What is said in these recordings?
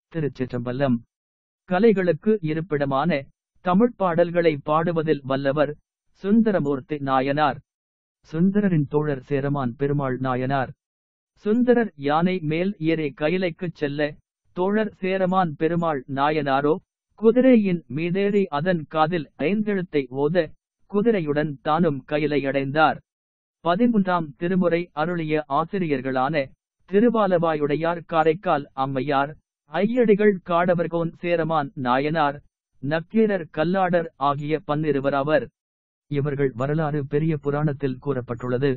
திருச்சிற்றம்பலம் கலைகளுக்கு இருப்பிடமான தமிழ்ப் பாடல்களை பாடுவதில் வல்லவர் சுந்தரமூர்த்தி நாயனார் சுந்தரரின் தோழர் சேரமான் பெருமாள் நாயனார் சுந்தரர் யானை மேல் ஏறி கயிலைக்குச் செல்ல தோழர் சேரமான் பெருமாள் நாயனாரோ குதிரையின் மீதேறி அதன் காதில் ஐந்தெழுத்தை ஓத குதிரையுடன் தானும் கயிலையடைந்தார் பதிமூன்றாம் திருமுறை அருளிய ஆசிரியர்களான திருவாலவாயுடையார் காரைக்கால் அம்மையார் ஐயடிகள் காடவர்கோன் சேரமான் நாயனார் நக்கீரர் கல்லாடர் ஆகிய பன்னிருவராவர் இவர்கள் வரலாறு பெரிய புராணத்தில் கூறப்பட்டுள்ளது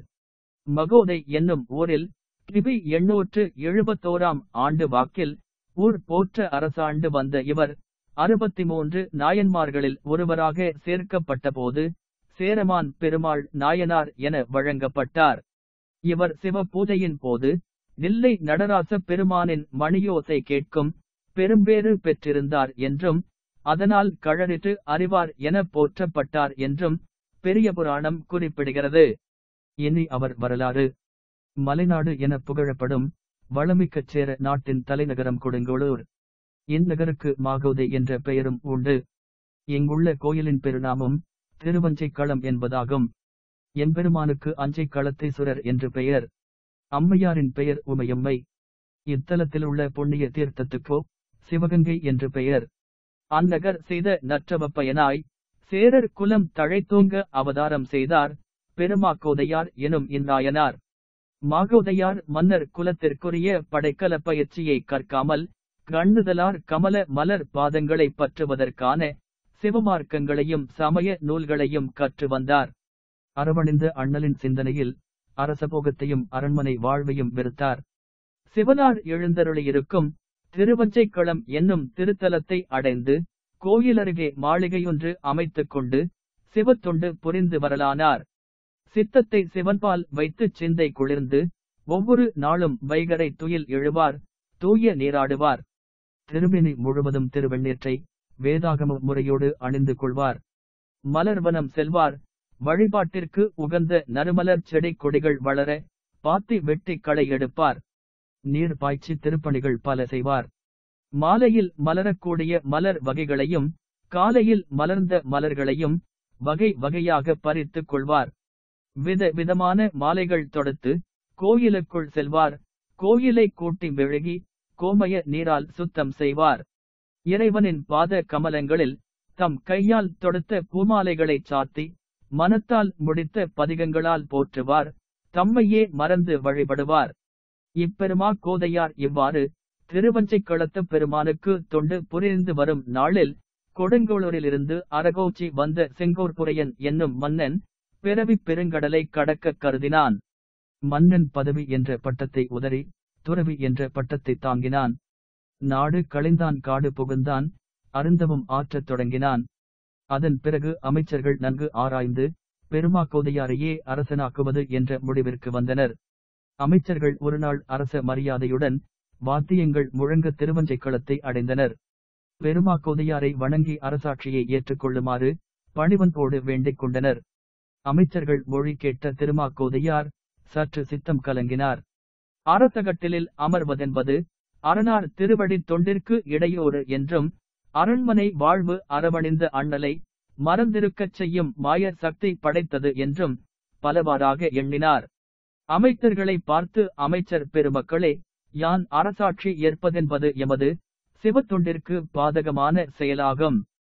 மகோதை என்னும் ஊரில் கிபி எண்ணூற்று எழுபத்தோராம் ஆண்டு வாக்கில் ஊர் போற்ற அரசாண்டு வந்த இவர் அறுபத்தி மூன்று நாயன்மார்களில் ஒருவராக சேர்க்கப்பட்ட போது சேரமான் பெருமாள் நாயனார் என வழங்கப்பட்டார் இவர் சிவ பூஜையின் போது நெல்லை நடராச பெருமானின் மணியோசை கேட்கும் பெரும்பேறு பெற்றிருந்தார் என்றும் அதனால் கழறிட்டு அறிவார் என போற்றப்பட்டார் என்றும் பெரிய புராணம் குறிப்பிடுகிறது இனி அவர் வரலாறு மலைநாடு என புகழப்படும் வளமிக்கச் சேர நாட்டின் தலைநகரம் கொடுங்கோளூர் இந்நகருக்கு மாகோதை என்ற பெயரும் உண்டு இங்குள்ள கோயிலின் பெருநாமம் திருவஞ்சைக்களம் என்பதாகும் எம்பெருமானுக்கு அஞ்சை களத்தீஸ்வரர் என்று பெயர் அம்மையாரின் பெயர் உமையம்மை இத்தலத்தில் உள்ள புண்ணிய தீர்த்தத்துக்கோ சிவகங்கை என்று பெயர் அந்நகர் செய்த நற்றவப்பயனாய் சேரர் குலம் தழைத்தோங்க அவதாரம் செய்தார் பெருமாக்கோதையார் எனும் இந்நாயனார் மாகோதையார் மன்னர் குலத்திற்குரிய படைக்கல பயிற்சியை கற்காமல் கண்ணுதலார் கமல மலர் பாதங்களை பற்றுவதற்கான சிவமார்க்கங்களையும் சமய நூல்களையும் கற்று வந்தார் அரவணிந்த அண்ணலின் சிந்தனையில் அரசபோகத்தையும் அரண்மனை வாழ்வையும் வெறுத்தார் சிவனார் எழுந்தருளியிருக்கும் திருவஞ்சைக்களம் என்னும் திருத்தலத்தை அடைந்து கோயில் அருகே மாளிகையொன்று அமைத்துக் கொண்டு சிவத்தொண்டு புரிந்து வரலானார் சித்தத்தை சிவன்பால் வைத்து சிந்தை குளிர்ந்து ஒவ்வொரு நாளும் வைகரை துயில் எழுவார் தூய நீராடுவார் திருமேனி முழுவதும் திருவெண்ணீற்றை வேதாகம முறையோடு அணிந்து கொள்வார் மலர்வனம் செல்வார் வழிபாட்டிற்கு உகந்த நறுமலர் செடி கொடிகள் வளர பாத்தி வெட்டி களை எடுப்பார் நீர் பாய்ச்சி திருப்பணிகள் பல செய்வார் மாலையில் மலரக்கூடிய மலர் வகைகளையும் காலையில் மலர்ந்த மலர்களையும் வகை வகையாக பறித்துக் கொள்வார் வித விதமான மாலைகள் தொடுத்து கோயிலுக்குள் செல்வார் கோயிலை கூட்டி மெழுகி கோமய நீரால் சுத்தம் செய்வார் இறைவனின் பாத கமலங்களில் தம் கையால் தொடுத்த பூமாலைகளை சாத்தி மனத்தால் முடித்த பதிகங்களால் போற்றுவார் தம்மையே மறந்து வழிபடுவார் இப்பெருமா கோதையார் இவ்வாறு திருவஞ்சைக்களத்து பெருமானுக்கு தொண்டு புரிந்து வரும் நாளில் கொடுங்கோளூரிலிருந்து அரகோச்சி வந்த செங்கோர்புரையன் என்னும் மன்னன் பிறவி பெருங்கடலை கடக்க கருதினான் மன்னன் பதவி என்ற பட்டத்தை உதறி துறவி என்ற பட்டத்தை தாங்கினான் நாடு களைந்தான் காடு புகுந்தான் அருந்தவும் ஆற்றத் தொடங்கினான் அதன் பிறகு அமைச்சர்கள் நன்கு ஆராய்ந்து பெருமாக்கோதையாரையே அரசனாக்குவது என்ற முடிவிற்கு வந்தனர் அமைச்சர்கள் ஒருநாள் அரச மரியாதையுடன் வாத்தியங்கள் முழங்க திருவஞ்சைக்களத்தை அடைந்தனர் பெருமாக்கோதையாரை வணங்கி அரசாட்சியை ஏற்றுக்கொள்ளுமாறு பணிவன்போடு வேண்டிக் கொண்டனர் அமைச்சர்கள் மொழி கேட்ட திருமாக்கோதையார் சற்று சித்தம் கலங்கினார் அரசகட்டிலில் அமர்வதென்பது அரணார் திருவடி தொண்டிற்கு இடையூறு என்றும் அரண்மனை வாழ்வு அரவணிந்த அண்ணலை மறந்திருக்கச் செய்யும் மாய சக்தி படைத்தது என்றும் பலவாறாக எண்ணினார் அமைச்சர்களை பார்த்து அமைச்சர் பெருமக்களே யான் அரசாட்சி ஏற்பதென்பது எமது சிவத்தொண்டிற்கு பாதகமான செயலாகும்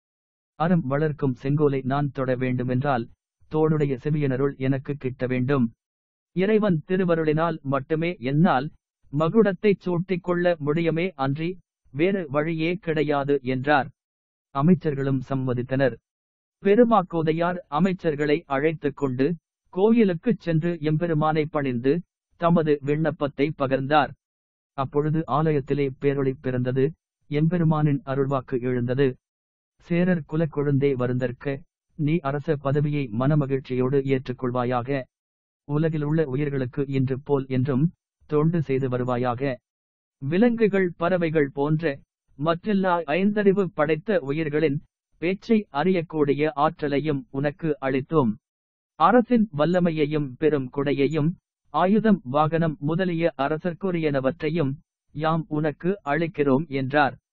அறம் வளர்க்கும் செங்கோலை நான் தொட வேண்டுமென்றால் தோளுடைய செவியனருள் எனக்கு கிட்ட வேண்டும் இறைவன் திருவருளினால் மட்டுமே என்னால் மகுடத்தை சூட்டிக் கொள்ள முடியுமே அன்றி வேறு வழியே கிடையாது என்றார் அமைச்சர்களும் சம்மதித்தனர் பெருமாக்கோதையார் அமைச்சர்களை அழைத்துக் கொண்டு கோயிலுக்குச் சென்று எம்பெருமானை பணிந்து தமது விண்ணப்பத்தை பகர்ந்தார் அப்பொழுது ஆலயத்திலே பேரொளி பிறந்தது எம்பெருமானின் அருள்வாக்கு எழுந்தது சேரர் குலக்கொழுந்தே வருந்தற்க நீ அரச பதவியை மனமகிழ்ச்சியோடு ஏற்றுக்கொள்வாயாக உலகில் உள்ள உயிர்களுக்கு இன்று போல் என்றும் தொண்டு செய்து வருவாயாக விலங்குகள் பறவைகள் போன்ற மற்றெல்லா ஐந்தறிவு படைத்த உயிர்களின் பேச்சை அறியக்கூடிய ஆற்றலையும் உனக்கு அளித்தோம் அரசின் வல்லமையையும் பெரும் கொடையையும் ஆயுதம் வாகனம் முதலிய அரசர்க்குரியனவற்றையும் யாம் உனக்கு அளிக்கிறோம் என்றார்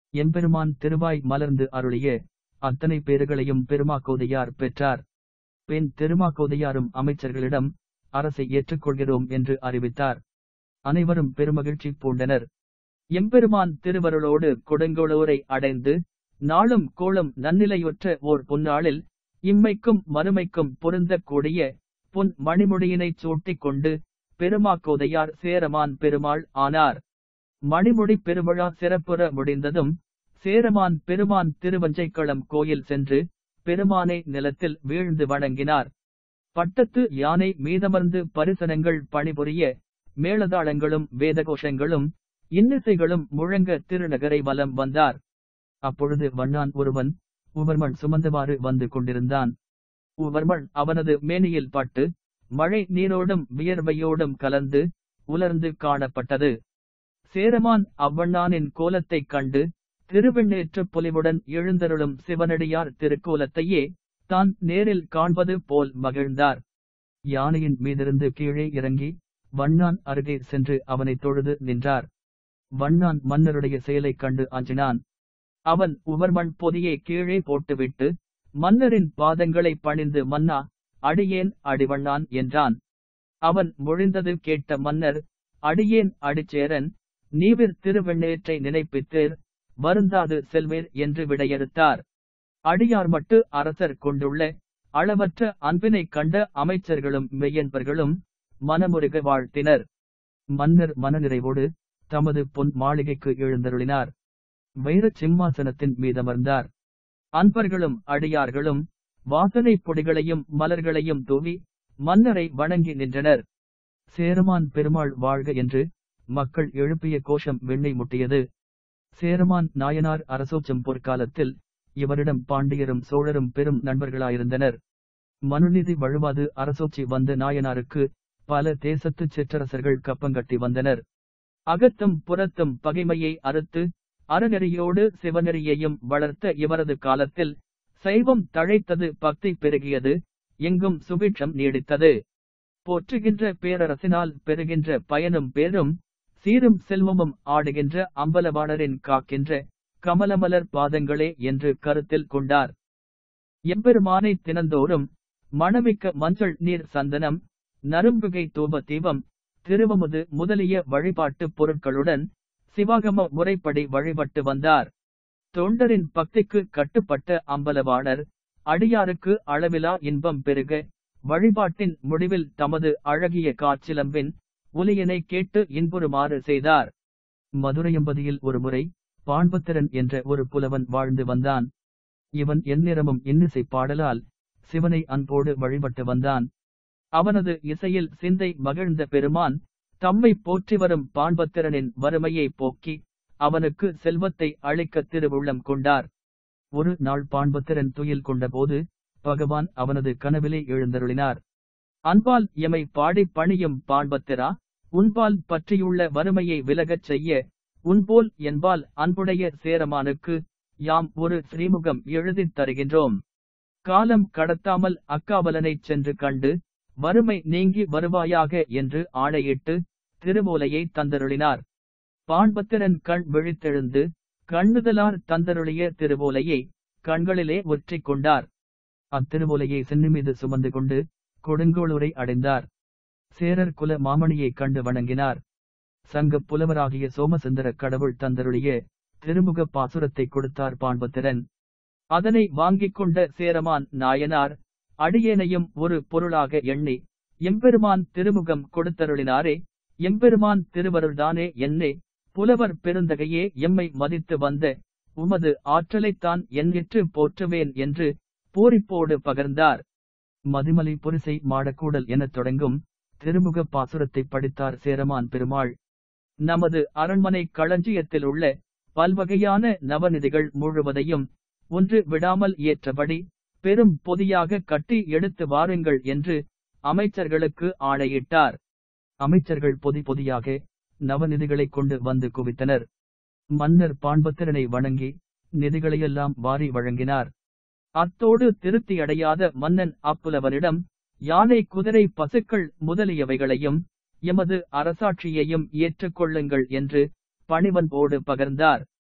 எம்பெருமான் திருவாய் மலர்ந்து அருளிய அத்தனை பேறுகளையும் பெருமாக்கோதையார் பெற்றார் பெண் திருமாக்கோதையாரும் அமைச்சர்களிடம் அரசை ஏற்றுக்கொள்கிறோம் என்று அறிவித்தார் அனைவரும் பெருமகிழ்ச்சி பூண்டனர் எம்பெருமான் திருவருளோடு கொடுங்கோளூரை அடைந்து நாளும் கோளும் நன்னிலையுற்ற ஓர் பொன்னாளில் இம்மைக்கும் மறுமைக்கும் பொருந்தக்கூடிய பொன் மணிமுடியினைச் சூட்டிக் கொண்டு பெருமாக்கோதையார் சேரமான் பெருமாள் ஆனார் மணிமுடி பெருவிழா சிறப்புற முடிந்ததும் சேரமான் பெருமான் திருவஞ்சைக்களம் கோயில் சென்று பெருமானை நிலத்தில் வீழ்ந்து வணங்கினார் பட்டத்து யானை மீதமர்ந்து பரிசனங்கள் பணிபுரிய மேளதாளங்களும் வேதகோஷங்களும் இன்னிசைகளும் முழங்க திருநகரை வலம் வந்தார் அப்பொழுது வண்ணான் ஒருவன் உவர்மன் சுமந்தவாறு வந்து கொண்டிருந்தான் உவர்மன் அவனது மேனியில் பட்டு மழை நீரோடும் வியர்வையோடும் கலந்து உலர்ந்து காணப்பட்டது சேரமான் அவ்வண்ணானின் கோலத்தைக் கண்டு திருவெண்ணேற்ற பொலிவுடன் எழுந்தருளும் சிவனடியார் திருக்கோலத்தையே தான் நேரில் காண்பது போல் மகிழ்ந்தார் யானையின் மீதிருந்து கீழே இறங்கி வண்ணான் அருகே சென்று அவனை தொழுது நின்றார் வண்ணான் மன்னருடைய செயலைக் கண்டு அஞ்சினான் அவன் உவர்மண் பொதியை கீழே போட்டுவிட்டு மன்னரின் பாதங்களை பணிந்து மன்னா அடியேன் அடிவண்ணான் என்றான் அவன் மொழிந்தது கேட்ட மன்னர் அடியேன் அடிச்சேரன் நீவிர் திருவெண்ணேற்றை நினைப்பித்தீர் வருந்தாது செல்வேர் என்று விடையறுத்தார் அடியார் மட்டு அரசர் கொண்டுள்ள அளவற்ற அன்பினை கண்ட அமைச்சர்களும் மெய்யன்பர்களும் மனமுருக வாழ்த்தினர் மன்னர் மனநிறைவோடு தமது பொன் மாளிகைக்கு எழுந்தருளினார் வைரச் சிம்மாசனத்தின் மீதமர்ந்தார் அன்பர்களும் அடியார்களும் வாசனை பொடிகளையும் மலர்களையும் தூவி மன்னரை வணங்கி நின்றனர் சேரமான் பெருமாள் வாழ்க என்று மக்கள் எழுப்பிய கோஷம் வெண்ணை முட்டியது சேரமான் நாயனார் அரசோச்சம் பொற்காலத்தில் இவரிடம் பாண்டியரும் சோழரும் பெரும் நண்பர்களாயிருந்தனர் மனுநீதி வழுவாது அரசோச்சி வந்த நாயனாருக்கு பல தேசத்து சிற்றரசர்கள் கப்பங்கட்டி வந்தனர் அகத்தும் புறத்தும் பகைமையை அறுத்து அறநெறியோடு சிவநெறியையும் வளர்த்த இவரது காலத்தில் சைவம் தழைத்தது பக்தி பெருகியது எங்கும் சுபிட்சம் நீடித்தது போற்றுகின்ற பேரரசினால் பெறுகின்ற பயனும் பேரும் சீரும் செல்வமும் ஆடுகின்ற அம்பலவாணரின் காக்கின்ற கமலமலர் பாதங்களே என்று கருத்தில் கொண்டார் எம்பெருமானை தினந்தோறும் மணமிக்க மஞ்சள் நீர் சந்தனம் நரும்புகை தூப தீபம் திருவமுது முதலிய வழிபாட்டு பொருட்களுடன் சிவாகம முறைப்படி வழிபட்டு வந்தார் தொண்டரின் பக்திக்கு கட்டுப்பட்ட அம்பலவாணர் அடியாருக்கு அளவிலா இன்பம் பெருக வழிபாட்டின் முடிவில் தமது அழகிய காற்றிலம்பின் ஒலியினை கேட்டு இன்புறுமாறு செய்தார் மதுரையம்பதியில் ஒருமுறை பாண்பத்திரன் என்ற ஒரு புலவன் வாழ்ந்து வந்தான் இவன் எந்நிறமும் இன்னிசை பாடலால் சிவனை அன்போடு வழிபட்டு வந்தான் அவனது இசையில் சிந்தை மகிழ்ந்த பெருமான் தம்மை போற்றி வரும் பாண்பத்திரனின் வறுமையை போக்கி அவனுக்கு செல்வத்தை அளிக்க திருவுள்ளம் கொண்டார் ஒரு நாள் பாண்பத்திரன் துயில் கொண்டபோது பகவான் அவனது கனவிலே எழுந்தருளினார் அன்பால் எமை பாடி பணியும் பாண்பத்திரா உன்பால் பற்றியுள்ள வறுமையை விலகச் செய்ய உன்போல் என்பால் அன்புடைய சேரமானுக்கு யாம் ஒரு ஸ்ரீமுகம் எழுதித் தருகின்றோம் காலம் கடத்தாமல் அக்காவலனைச் சென்று கண்டு வறுமை நீங்கி வருவாயாக என்று ஆணையிட்டு திருமூலையை தந்தருளினார் பாண்பத்திரன் கண் விழித்தெழுந்து கண்ணுதலார் தந்தருளிய திருமூலையை கண்களிலே ஒற்றிக் கொண்டார் அத்திருமூலையை சென்னி மீது சுமந்து கொண்டு கொடுங்கோளூரை அடைந்தார் சேரர் குல மாமணியைக் கண்டு வணங்கினார் சங்கப் புலவராகிய சோமசுந்தர கடவுள் தந்தருளிய திருமுக பாசுரத்தை கொடுத்தார் பாண்பத்திரன் அதனை வாங்கிக் கொண்ட சேரமான் நாயனார் அடியேனையும் ஒரு பொருளாக எண்ணி எம்பெருமான் திருமுகம் கொடுத்தருளினாரே எம்பெருமான் திருவருள்தானே என்னே புலவர் பெருந்தகையே எம்மை மதித்து வந்த உமது ஆற்றலைத்தான் எண்ணிற்று போற்றுவேன் என்று பூரிப்போடு பகர்ந்தார் மதிமலை புரிசை மாடக்கூடல் எனத் தொடங்கும் திருமுக பாசுரத்தை படித்தார் சேரமான் பெருமாள் நமது அரண்மனை களஞ்சியத்தில் உள்ள பல்வகையான நவநிதிகள் முழுவதையும் ஒன்று விடாமல் ஏற்றபடி பெரும் பொதியாக கட்டி எடுத்து வாருங்கள் என்று அமைச்சர்களுக்கு ஆணையிட்டார் அமைச்சர்கள் பொதி பொதியாக நவநிதிகளைக் கொண்டு வந்து குவித்தனர் மன்னர் பாண்பத்திரனை வணங்கி நிதிகளையெல்லாம் வாரி வழங்கினார் அத்தோடு திருப்தியடையாத மன்னன் அப்புலவனிடம் யானை குதிரை பசுக்கள் முதலியவைகளையும் எமது அரசாட்சியையும் ஏற்றுக்கொள்ளுங்கள் என்று பணிவன்போடு பகர்ந்தார்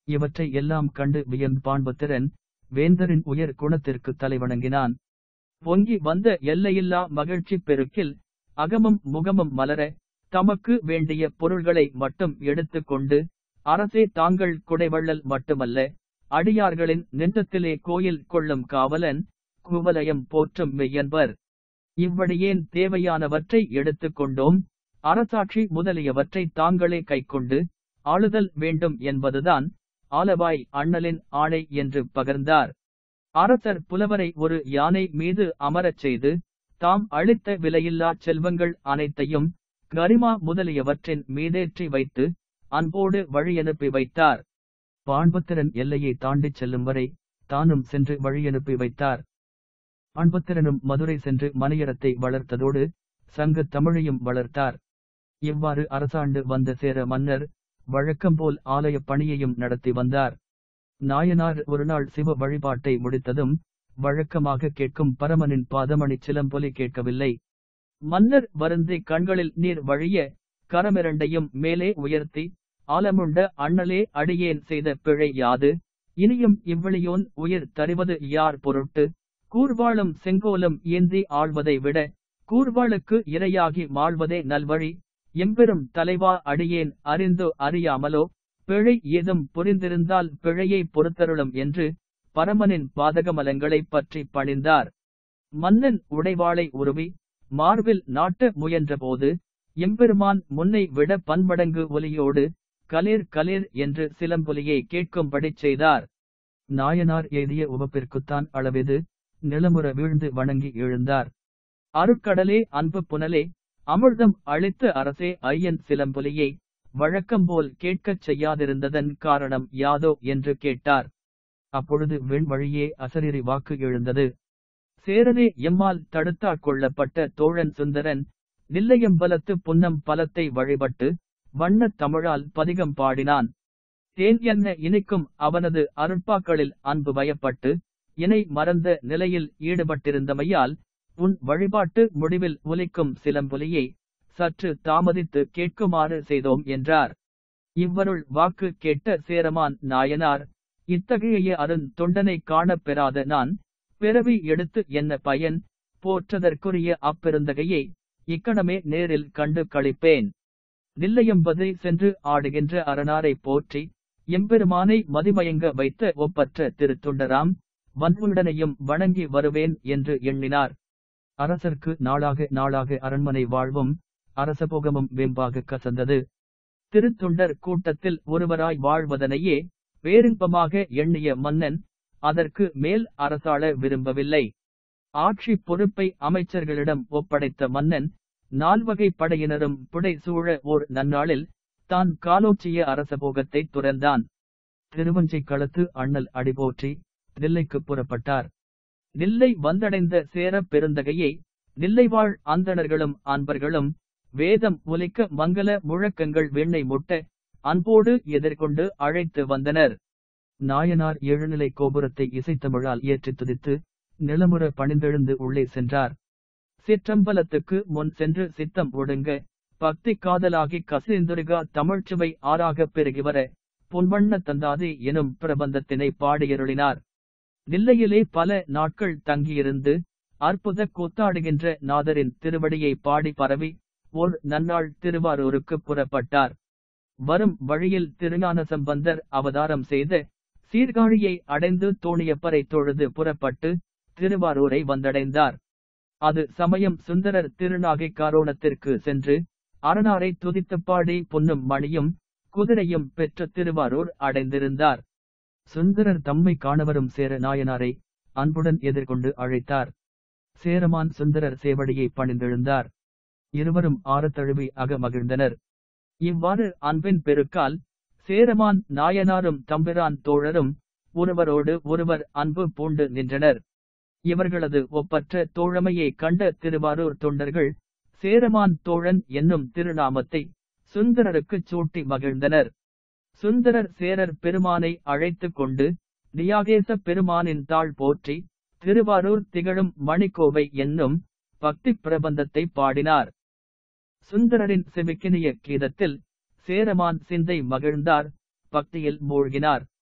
இவற்றை எல்லாம் கண்டு வியந்து பாண்பத்திரன் வேந்தரின் உயர் குணத்திற்கு தலைவணங்கினான் பொங்கி வந்த எல்லையில்லா மகிழ்ச்சி பெருக்கில் அகமும் முகமும் மலர தமக்கு வேண்டிய பொருள்களை மட்டும் எடுத்துக்கொண்டு அரசே தாங்கள் குடைவள்ளல் மட்டுமல்ல அடியார்களின் நெஞ்சத்திலே கோயில் கொள்ளும் காவலன் குவலயம் போற்றும் மெய்யன்பர் இவ்வழியேன் தேவையானவற்றை எடுத்துக்கொண்டோம் அரசாட்சி முதலியவற்றை தாங்களே கைக்கொண்டு ஆளுதல் வேண்டும் என்பதுதான் ஆலவாய் அண்ணலின் ஆணை என்று பகர்ந்தார் அரசர் புலவரை ஒரு யானை மீது அமரச் செய்து தாம் அளித்த விலையில்லா செல்வங்கள் அனைத்தையும் கரிமா முதலியவற்றின் மீதேற்றி வைத்து அன்போடு வழியனுப்பி வைத்தார் பாண்பத்திரன் எல்லையை தாண்டிச் செல்லும் வரை தானும் சென்று வழியனுப்பி வைத்தார் பாண்பத்திரனும் மதுரை சென்று மனையரத்தை வளர்த்ததோடு சங்கத் தமிழையும் வளர்த்தார் இவ்வாறு அரசாண்டு வந்த சேர மன்னர் வழக்கம்போல் ஆலய பணியையும் நடத்தி வந்தார் நாயனார் ஒருநாள் சிவ வழிபாட்டை முடித்ததும் வழக்கமாக கேட்கும் பரமனின் பாதமணி சிலம்பொலி கேட்கவில்லை மன்னர் வருந்தி கண்களில் நீர் வழிய கரமிரண்டையும் மேலே உயர்த்தி ஆலமுண்ட அண்ணலே அடியேன் செய்த பிழை யாது இனியும் இவ்வளியோன் உயிர் தருவது யார் பொருட்டு கூர்வாளும் செங்கோலும் ஏந்தி ஆள்வதை விட கூர்வாளுக்கு இரையாகி மாழ்வதே நல்வழி எம்பெரும் தலைவா அடியேன் அறிந்து அறியாமலோ பிழை ஏதும் புரிந்திருந்தால் பிழையை பொறுத்தருளும் என்று பரமனின் பாதகமலங்களைப் பற்றி பணிந்தார் மன்னன் உடைவாளை உருவி மார்பில் நாட்ட முயன்றபோது எம்பெருமான் முன்னை விட பன்மடங்கு ஒலியோடு கலேர் கலேர் என்று சிலம்பொலியை கேட்கும்படி செய்தார் நாயனார் எழுதிய உவப்பிற்குத்தான் அளவெது நிலமுற வீழ்ந்து வணங்கி எழுந்தார் அருட்கடலே அன்பு புனலே அமிர்தம் அளித்த அரசே ஐயன் சிலம்பொலியை வழக்கம்போல் கேட்கச் செய்யாதிருந்ததன் காரணம் யாதோ என்று கேட்டார் அப்பொழுது வெண்வழியே அசரீரி வாக்கு எழுந்தது சேரனே எம்மால் தடுத்தாற் கொள்ளப்பட்ட தோழன் சுந்தரன் நில்லையம்பலத்து புன்னம் பலத்தை வழிபட்டு வண்ணத் தமிழால் பதிகம் பாடினான் தேன் என்ன இனிக்கும் அவனது அருட்பாக்களில் அன்பு பயப்பட்டு இணை மறந்த நிலையில் ஈடுபட்டிருந்தமையால் உன் வழிபாட்டு முடிவில் ஒலிக்கும் சிலம்பொலியை சற்று தாமதித்து கேட்குமாறு செய்தோம் என்றார் இவ்வருள் வாக்கு கேட்ட சேரமான் நாயனார் இத்தகைய அருண் தொண்டனை காணப் பெறாத நான் பிறவி எடுத்து என்ன பயன் போற்றதற்குரிய அப்பெருந்தகையை இக்கணமே நேரில் கண்டு களிப்பேன் நில்லையம்பதை சென்று ஆடுகின்ற அரணாரை போற்றி எம்பெருமானை மதிமயங்க வைத்த ஒப்பற்ற திருத்தொண்டராம் வன்புடனையும் வணங்கி வருவேன் என்று எண்ணினார் அரசர்க்கு நாளாக நாளாக அரண்மனை வாழ்வும் அரசபோகமும் வெம்பாக கசந்தது திருத்தொண்டர் கூட்டத்தில் ஒருவராய் வாழ்வதனையே பேரின்பமாக எண்ணிய மன்னன் அதற்கு மேல் அரசாள விரும்பவில்லை ஆட்சி பொறுப்பை அமைச்சர்களிடம் ஒப்படைத்த மன்னன் நால்வகை படையினரும் புடை சூழ ஓர் நன்னாளில் தான் காலோச்சிய அரசபோகத்தை துறந்தான் திருவஞ்சை களத்து அண்ணல் அடிபோற்றி நெல்லைக்கு புறப்பட்டார் நெல்லை வந்தடைந்த சேர பெருந்தகையை நெல்லைவாழ் அந்தணர்களும் அன்பர்களும் வேதம் ஒலிக்க மங்கள முழக்கங்கள் வெண்ணை முட்ட அன்போடு எதிர்கொண்டு அழைத்து வந்தனர் நாயனார் ஏழுநிலை கோபுரத்தை இசைத்தமிழால் ஏற்றித் துதித்து நிலமுற பணிந்தெழுந்து உள்ளே சென்றார் சிற்றம்பலத்துக்கு முன் சென்று சித்தம் ஒடுங்க பக்தி காதலாகி கசிந்துருகா தமிழ்ச்சுவை ஆறாகப் பெருகி வர பொன்வண்ண தந்தாதி எனும் பிரபந்தத்தினை பாடியருளினார் நில்லையிலே பல நாட்கள் தங்கியிருந்து அற்புத கூத்தாடுகின்ற நாதரின் திருவடியை பாடி பரவி ஓர் நன்னாள் திருவாரூருக்கு புறப்பட்டார் வரும் வழியில் திருஞான சம்பந்தர் அவதாரம் செய்த சீர்காழியை அடைந்து தோணியப்பரை தொழுது புறப்பட்டு திருவாரூரை வந்தடைந்தார் அது சமயம் சுந்தரர் திருநாகை காரோணத்திற்கு சென்று அரணாரை துதித்துப் பாடி பொன்னும் மணியும் குதிரையும் பெற்ற திருவாரூர் அடைந்திருந்தார் சுந்தரர் தம்மை காணவரும் சேர நாயனாரை அன்புடன் எதிர்கொண்டு அழைத்தார் சேரமான் சுந்தரர் சேவடியை பணிந்தெழுந்தார் இருவரும் ஆறத் தழுவி அக மகிழ்ந்தனர் இவ்வாறு அன்பின் பெருக்கால் சேரமான் நாயனாரும் தம்பிரான் தோழரும் ஒருவரோடு ஒருவர் அன்பு பூண்டு நின்றனர் இவர்களது ஒப்பற்ற தோழமையை கண்ட திருவாரூர் தொண்டர்கள் சேரமான் தோழன் என்னும் திருநாமத்தை சுந்தரருக்குச் சூட்டி மகிழ்ந்தனர் சுந்தரர் சேரர் பெருமானை அழைத்துக் கொண்டு நியாகேச பெருமானின் தாழ் போற்றி திருவாரூர் திகழும் மணிக்கோவை என்னும் பக்தி பிரபந்தத்தை பாடினார் சுந்தரரின் செவிக்கினிய கீதத்தில் சேரமான் சிந்தை மகிழ்ந்தார் பக்தியில் மூழ்கினார்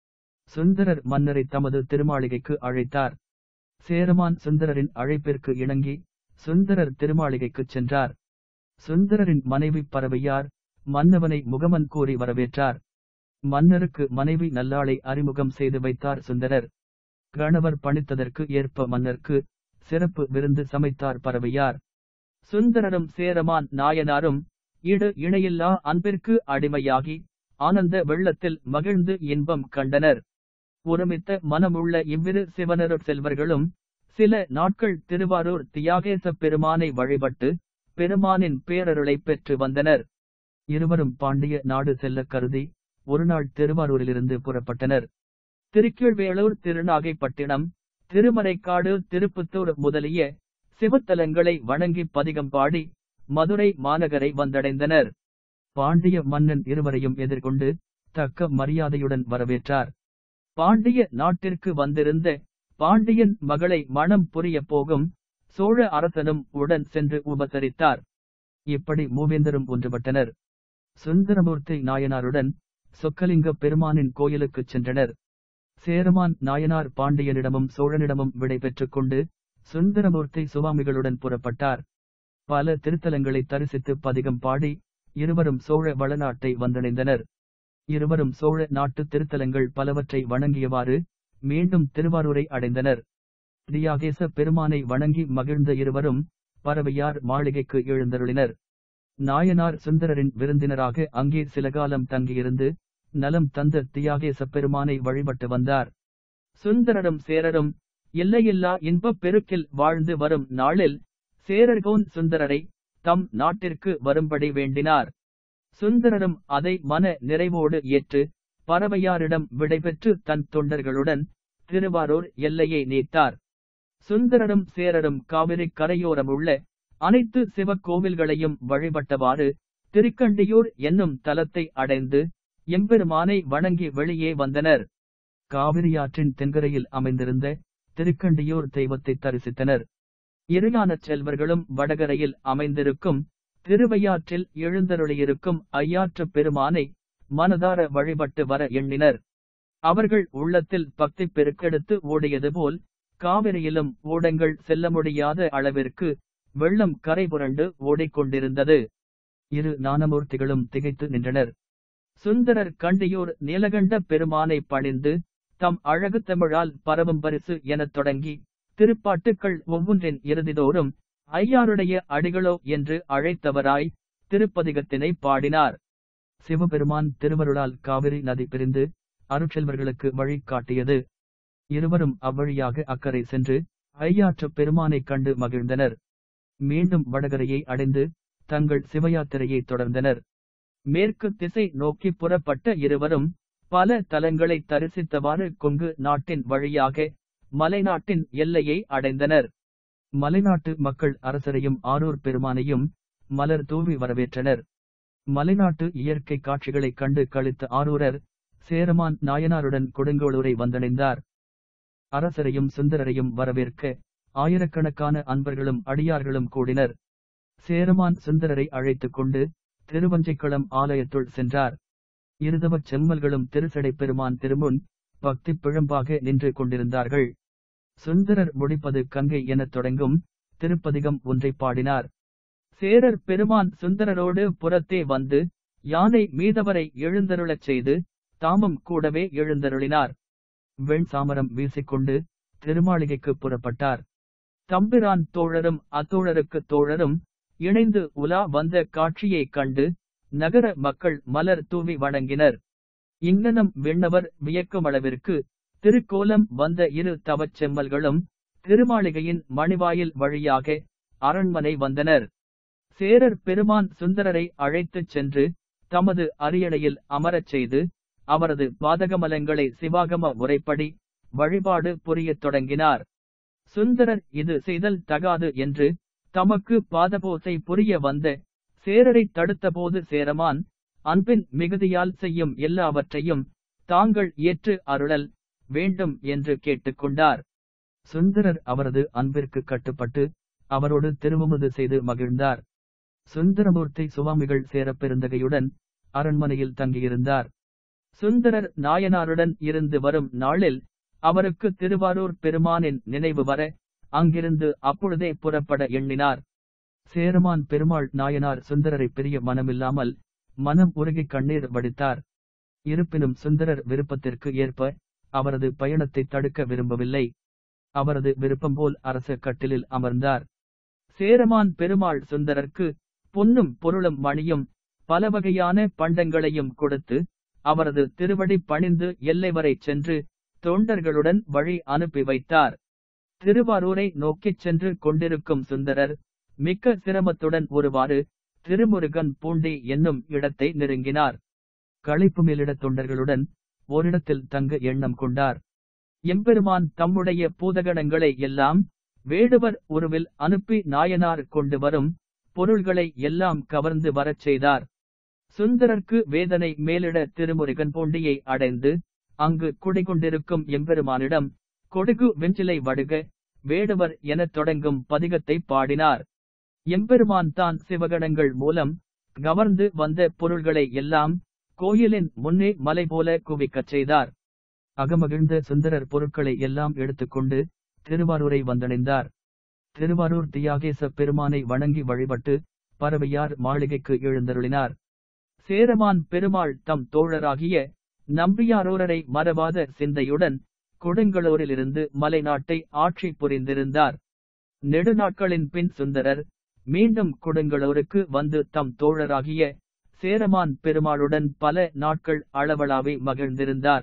சுந்தரர் மன்னரை தமது திருமாளிகைக்கு அழைத்தார் சேரமான் சுந்தரரின் அழைப்பிற்கு இணங்கி சுந்தரர் திருமாளிகைக்குச் சென்றார் சுந்தரரின் மனைவி பறவையார் மன்னவனை முகமன் கூறி வரவேற்றார் மன்னருக்கு மனைவி நல்லாளை அறிமுகம் செய்து வைத்தார் சுந்தரர் கணவர் பணித்ததற்கு ஏற்ப மன்னருக்கு சிறப்பு விருந்து சமைத்தார் பறவையார் சுந்தரரும் சேரமான் நாயனாரும் ஈடு இணையில்லா அன்பிற்கு அடிமையாகி ஆனந்த வெள்ளத்தில் மகிழ்ந்து இன்பம் கண்டனர் ஒருமித்த மனமுள்ள இவ்விரு சிவனருட் செல்வர்களும் சில நாட்கள் திருவாரூர் தியாகேச பெருமானை வழிபட்டு பெருமானின் பேரருளை பெற்று வந்தனர் இருவரும் பாண்டிய நாடு செல்ல கருதி ஒருநாள் திருவாரூரிலிருந்து புறப்பட்டனர் திருக்கீழ்வேளூர் திருநாகைப்பட்டினம் திருமறைக்காடு திருப்புத்தூர் முதலிய சிவத்தலங்களை வணங்கி பதிகம் பாடி மதுரை மாநகரை வந்தடைந்தனர் பாண்டிய மன்னன் இருவரையும் எதிர்கொண்டு தக்க மரியாதையுடன் வரவேற்றார் பாண்டிய நாட்டிற்கு வந்திருந்த பாண்டியன் மகளை மணம் புரிய போகும் சோழ அரசனும் உடன் சென்று உபசரித்தார் இப்படி மூவேந்தரும் ஒன்றுபட்டனர் சுந்தரமூர்த்தி நாயனாருடன் சொக்கலிங்க பெருமானின் கோயிலுக்குச் சென்றனர் சேரமான் நாயனார் பாண்டியனிடமும் சோழனிடமும் விடை பெற்றுக் கொண்டு சுந்தரமூர்த்தி சுவாமிகளுடன் புறப்பட்டார் பல திருத்தலங்களை தரிசித்து பதிகம் பாடி இருவரும் சோழ வளநாட்டை வந்தடைந்தனர் இருவரும் சோழ நாட்டு திருத்தலங்கள் பலவற்றை வணங்கியவாறு மீண்டும் திருவாரூரை அடைந்தனர் தியாகேச பெருமானை வணங்கி மகிழ்ந்த இருவரும் பறவையார் மாளிகைக்கு எழுந்தருளினர் நாயனார் சுந்தரரின் விருந்தினராக அங்கே சில காலம் தங்கியிருந்து நலம் தந்த தியாகேச பெருமானை வழிபட்டு வந்தார் சுந்தரரும் சேரரும் எல்லையில்லா இன்பப் பெருக்கில் வாழ்ந்து வரும் நாளில் சேரர்கோன் சுந்தரரை தம் நாட்டிற்கு வரும்படி வேண்டினார் சுந்தரரும் அதை மன நிறைவோடு ஏற்று பறவையாரிடம் விடைபெற்று தன் தொண்டர்களுடன் திருவாரூர் எல்லையை நீத்தார் சுந்தரரும் சேரரும் காவிரி கரையோரமுள்ள அனைத்து சிவக்கோவில்களையும் வழிபட்டவாறு திருக்கண்டியூர் என்னும் தலத்தை அடைந்து எம்பெருமானை வணங்கி வெளியே வந்தனர் காவிரியாற்றின் தென்கரையில் அமைந்திருந்த திருக்கண்டியூர் தெய்வத்தை தரிசித்தனர் இருஞானச் செல்வர்களும் வடகரையில் அமைந்திருக்கும் திருவையாற்றில் எழுந்தருளியிருக்கும் ஐயாற்று பெருமானை மனதார வழிபட்டு வர எண்ணினர் அவர்கள் உள்ளத்தில் பக்தி பெருக்கெடுத்து ஓடியது போல் காவிரியிலும் ஓடங்கள் செல்ல முடியாத அளவிற்கு வெள்ளம் கரை புரண்டு ஓடிக்கொண்டிருந்தது இரு ஞானமூர்த்திகளும் திகைத்து நின்றனர் சுந்தரர் கண்டியூர் நீலகண்ட பெருமானை பணிந்து தம் அழகு தமிழால் பரவும் பரிசு எனத் தொடங்கி திருப்பாட்டுக்கள் ஒவ்வொன்றின் இறுதிதோறும் ஐயாருடைய அடிகளோ என்று அழைத்தவராய் திருப்பதிகத்தினை பாடினார் சிவபெருமான் திருவருளால் காவிரி நதி பிரிந்து அருட்செல்வர்களுக்கு வழி காட்டியது இருவரும் அவ்வழியாக அக்கறை சென்று ஐயாற்று பெருமானைக் கண்டு மகிழ்ந்தனர் மீண்டும் வடகரையை அடைந்து தங்கள் சிவயாத்திரையை தொடர்ந்தனர் மேற்கு திசை நோக்கி புறப்பட்ட இருவரும் பல தலங்களை தரிசித்தவாறு கொங்கு நாட்டின் வழியாக மலைநாட்டின் எல்லையை அடைந்தனர் மலைநாட்டு மக்கள் அரசரையும் ஆரூர் பெருமானையும் மலர் தூவி வரவேற்றனர் மலைநாட்டு இயற்கை காட்சிகளைக் கண்டு கழித்த ஆரூரர் சேரமான் நாயனாருடன் கொடுங்கோளூரை வந்தடைந்தார் அரசரையும் சுந்தரரையும் வரவேற்க ஆயிரக்கணக்கான அன்பர்களும் அடியார்களும் கூடினர் சேரமான் சுந்தரரை அழைத்துக் கொண்டு திருவஞ்சைக்குளம் ஆலயத்துள் சென்றார் இருதவச் செம்மல்களும் திருசடை பெருமான் திருமுன் பக்தி பிழம்பாக நின்று கொண்டிருந்தார்கள் சுந்தரர் முடிப்பது கங்கை எனத் தொடங்கும் திருப்பதிகம் ஒன்றை பாடினார் சேரர் பெருமான் சுந்தரரோடு புறத்தே வந்து யானை மீதவரை எழுந்தருளச் செய்து தாமும் கூடவே எழுந்தருளினார் வெண் சாமரம் வீசிக்கொண்டு திருமாளிகைக்கு புறப்பட்டார் தம்பிரான் தோழரும் அத்தோழருக்கு தோழரும் இணைந்து உலா வந்த காட்சியைக் கண்டு நகர மக்கள் மலர் தூவி வணங்கினர் இங்கனம் விண்ணவர் வியக்குமளவிற்கு திருக்கோலம் வந்த இரு தவச் செம்மல்களும் திருமாளிகையின் மணிவாயில் வழியாக அரண்மனை வந்தனர் சேரர் பெருமான் சுந்தரரை அழைத்துச் சென்று தமது அரியணையில் அமரச் செய்து அவரது பாதகமலங்களை சிவாகம உரைப்படி வழிபாடு புரியத் தொடங்கினார் சுந்தரர் இது செய்தல் தகாது என்று தமக்கு பாதபோசை புரிய வந்த சேரரை தடுத்தபோது சேரமான் அன்பின் மிகுதியால் செய்யும் எல்லாவற்றையும் தாங்கள் ஏற்று அருளல் வேண்டும் என்று கேட்டுக்கொண்டார் சுந்தரர் அவரது அன்பிற்கு கட்டுப்பட்டு அவரோடு திருமுமுது செய்து மகிழ்ந்தார் சுந்தரமூர்த்தி சுவாமிகள் சேரப்பெருந்தகையுடன் அரண்மனையில் தங்கியிருந்தார் சுந்தரர் நாயனாருடன் இருந்து வரும் நாளில் அவருக்கு திருவாரூர் பெருமானின் நினைவு வர அங்கிருந்து அப்பொழுதே புறப்பட எண்ணினார் சேரமான் பெருமாள் நாயனார் சுந்தரரை பிரிய மனமில்லாமல் மனம் உருகி கண்ணீர் வடித்தார் இருப்பினும் சுந்தரர் விருப்பத்திற்கு ஏற்ப அவரது பயணத்தை தடுக்க விரும்பவில்லை அவரது விருப்பம் போல் அரச கட்டிலில் அமர்ந்தார் சேரமான் பெருமாள் சுந்தரர்க்கு பொன்னும் பொருளும் மணியும் பல வகையான பண்டங்களையும் கொடுத்து அவரது திருவடி பணிந்து எல்லை வரை சென்று தொண்டர்களுடன் வழி அனுப்பி வைத்தார் திருவாரூரை நோக்கிச் சென்று கொண்டிருக்கும் சுந்தரர் மிக்க சிரமத்துடன் ஒருவாறு திருமுருகன் பூண்டி என்னும் இடத்தை நெருங்கினார் களிப்பு மேலிட தொண்டர்களுடன் ஓரிடத்தில் தங்க எண்ணம் கொண்டார் எம்பெருமான் தம்முடைய பூதகணங்களை எல்லாம் வேடுவர் உருவில் அனுப்பி நாயனார் கொண்டு வரும் பொருள்களை எல்லாம் கவர்ந்து வரச் செய்தார் சுந்தரர்க்கு வேதனை மேலிட திருமுருகன் பூண்டியை அடைந்து அங்கு குடிகொண்டிருக்கும் எம்பெருமானிடம் கொடுகு வெஞ்சிலை வடுக வேடுவர் எனத் தொடங்கும் பதிகத்தை பாடினார் எம்பெருமான் தான் சிவகணங்கள் மூலம் கவர்ந்து வந்த பொருள்களை எல்லாம் கோயிலின் முன்னே மலை போல குவிக்கச் செய்தார் அகமகிழ்ந்த சுந்தரர் பொருட்களை எல்லாம் எடுத்துக்கொண்டு திருவாரூரை வந்தடைந்தார் திருவாரூர் தியாகேச பெருமானை வணங்கி வழிபட்டு பறவையார் மாளிகைக்கு எழுந்தருளினார் சேரமான் பெருமாள் தம் தோழராகிய நம்பியாரூரரை மறவாத சிந்தையுடன் கொடுங்களூரிலிருந்து மலைநாட்டை ஆட்சி புரிந்திருந்தார் நெடுநாட்களின் பின் சுந்தரர் மீண்டும் கொடுங்களூருக்கு வந்து தம் தோழராகிய சேரமான் பெருமாளுடன் பல நாட்கள் அளவளாவி மகிழ்ந்திருந்தார்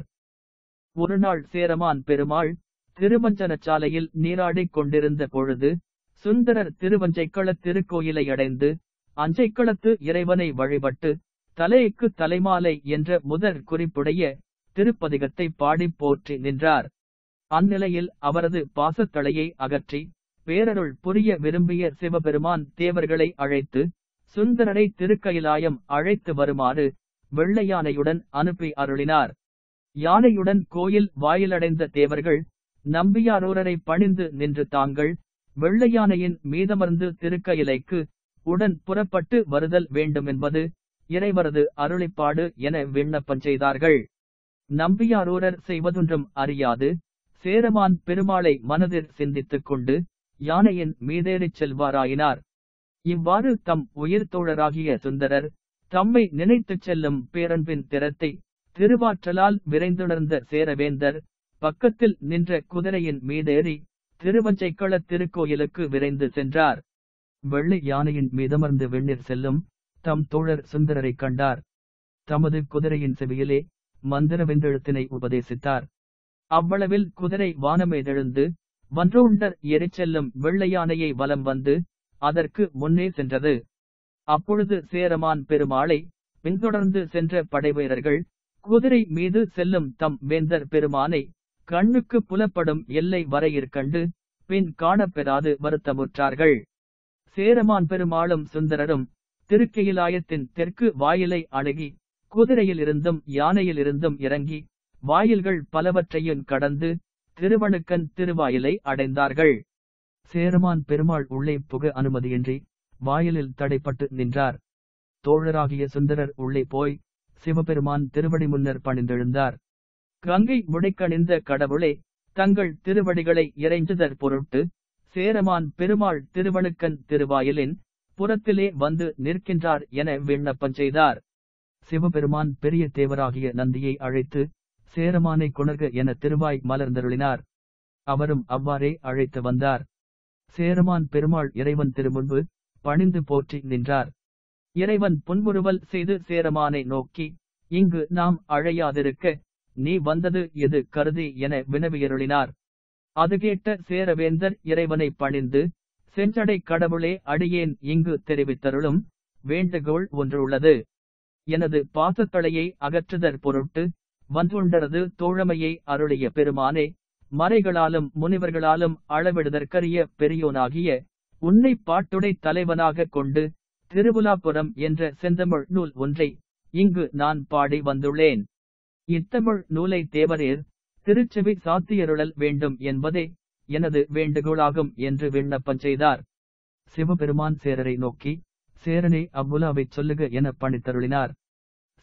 ஒருநாள் சேரமான் பெருமாள் திருவஞ்சனச் சாலையில் நீராடிக் கொண்டிருந்த பொழுது சுந்தரர் திருவஞ்சைக்கள திருக்கோயிலை அடைந்து அஞ்சைக்களத்து இறைவனை வழிபட்டு தலைக்கு தலைமாலை என்ற முதற் குறிப்புடைய திருப்பதிகத்தை பாடிப் போற்றி நின்றார் அந்நிலையில் அவரது பாசத்தலையை அகற்றி பேரருள் புரிய விரும்பிய சிவபெருமான் தேவர்களை அழைத்து சுந்தரரை திருக்கயிலாயம் அழைத்து வருமாறு வெள்ளையானையுடன் அனுப்பி அருளினார் யானையுடன் கோயில் வாயிலடைந்த தேவர்கள் நம்பியாரூரரை பணிந்து நின்று தாங்கள் வெள்ளையானையின் மீதமர்ந்து திருக்கயிலைக்கு உடன் புறப்பட்டு வருதல் வேண்டுமென்பது இறைவரது அருளிப்பாடு என விண்ணப்பம் செய்தார்கள் நம்பியாரூரர் செய்வதொன்றும் அறியாது சேரமான் பெருமாளை மனதில் சிந்தித்துக் கொண்டு யானையின் மீதேறிச் செல்வாராயினார் இவ்வாறு தம் உயிர் தோழராகிய சுந்தரர் தம்மை நினைத்துச் செல்லும் பேரன்பின் திறத்தை திருவாற்றலால் விரைந்துணர்ந்த சேரவேந்தர் பக்கத்தில் நின்ற குதிரையின் மீதேறி திருவஞ்சைக்கள திருக்கோயிலுக்கு விரைந்து சென்றார் வெள்ளை யானையின் மீதமர்ந்து வெண்ணீர் செல்லும் தம் தோழர் சுந்தரரை கண்டார் தமது குதிரையின் செவியிலே மந்திர வெந்தெழுத்தினை உபதேசித்தார் அவ்வளவில் குதிரை வானமேதெழுந்து வன்றோண்டர் எரிச்செல்லும் வெள்ளையானையை வலம் வந்து அதற்கு முன்னே சென்றது அப்பொழுது சேரமான் பெருமாளை பின்தொடர்ந்து சென்ற படைவீரர்கள் குதிரை மீது செல்லும் தம் வேந்தர் பெருமானை கண்ணுக்கு புலப்படும் எல்லை வரையிற்கண்டு பின் காணப்பெறாது வருத்தமுற்றார்கள் சேரமான் பெருமாளும் சுந்தரரும் திருக்கையிலாயத்தின் தெற்கு வாயிலை அணுகி குதிரையிலிருந்தும் யானையிலிருந்தும் இறங்கி வாயில்கள் பலவற்றையும் கடந்து திருவணுக்கன் திருவாயிலை அடைந்தார்கள் சேரமான் பெருமாள் உள்ளே புக அனுமதியின்றி வாயிலில் தடைப்பட்டு நின்றார் தோழராகிய சுந்தரர் உள்ளே போய் சிவபெருமான் திருவடி முன்னர் பணிந்தெழுந்தார் கங்கை முடைக்கணிந்த கடவுளே தங்கள் திருவடிகளை இறைஞ்சுதற் பொருட்டு சேரமான் பெருமாள் திருவணுக்கன் திருவாயிலின் புறத்திலே வந்து நிற்கின்றார் என விண்ணப்பம் செய்தார் சிவபெருமான் பெரிய தேவராகிய நந்தியை அழைத்து சேரமானை குணர்க என திருவாய் மலர்ந்தருளினார் அவரும் அவ்வாறே அழைத்து வந்தார் சேரமான் பெருமாள் இறைவன் திருமுன்பு பணிந்து போற்றி நின்றார் இறைவன் புன்முறுவல் செய்து சேரமானை நோக்கி இங்கு நாம் அழையாதிருக்க நீ வந்தது எது கருதி என வினவியருளினார் அது கேட்ட சேரவேந்தர் இறைவனை பணிந்து செஞ்சடை கடவுளே அடியேன் இங்கு தெரிவித்தருளும் வேண்டுகோள் ஒன்று உள்ளது எனது பாசத்தளையை அகற்றுதற் பொருட்டு வந்துண்டரது தோழமையை அருளிய பெருமானே மறைகளாலும் முனிவர்களாலும் அளவிடுதற்கரிய பெரியோனாகிய உன்னை பாட்டுடை தலைவனாக கொண்டு திருவுலாபுரம் என்ற செந்தமிழ் நூல் ஒன்றை இங்கு நான் பாடி வந்துள்ளேன் இத்தமிழ் நூலை தேவரேர் திருச்செவி சாத்தியருளல் வேண்டும் என்பதே எனது வேண்டுகோளாகும் என்று விண்ணப்பம் செய்தார் சிவபெருமான் சேரரை நோக்கி சேரனே அவ்வுலாவைச் சொல்லுக என பணித்தருளினார்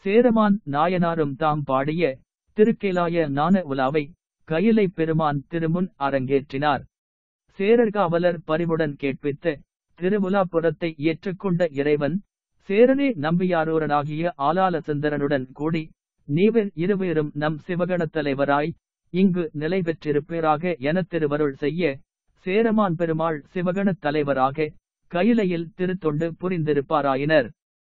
சேரமான் நாயனாரும் தாம் பாடிய திருக்கேலாய ஞான உலாவை கையிலை பெருமான் திருமுன் அரங்கேற்றினார் சேரர்காவலர் பரிவுடன் கேட்பித்த திருமுலாபுரத்தை ஏற்றுக்கொண்ட இறைவன் சேரனே நம்பியாரூரனாகிய ஆலால சுந்தரனுடன் கூடி நீவர் இருவேரும் நம் சிவகணத் தலைவராய் இங்கு நிலை பெற்றிருப்பீராக எனத் திருவருள் செய்ய சேரமான் பெருமாள் சிவகணத் தலைவராக கையிலையில் திருத்தொண்டு புரிந்திருப்பாராயினர்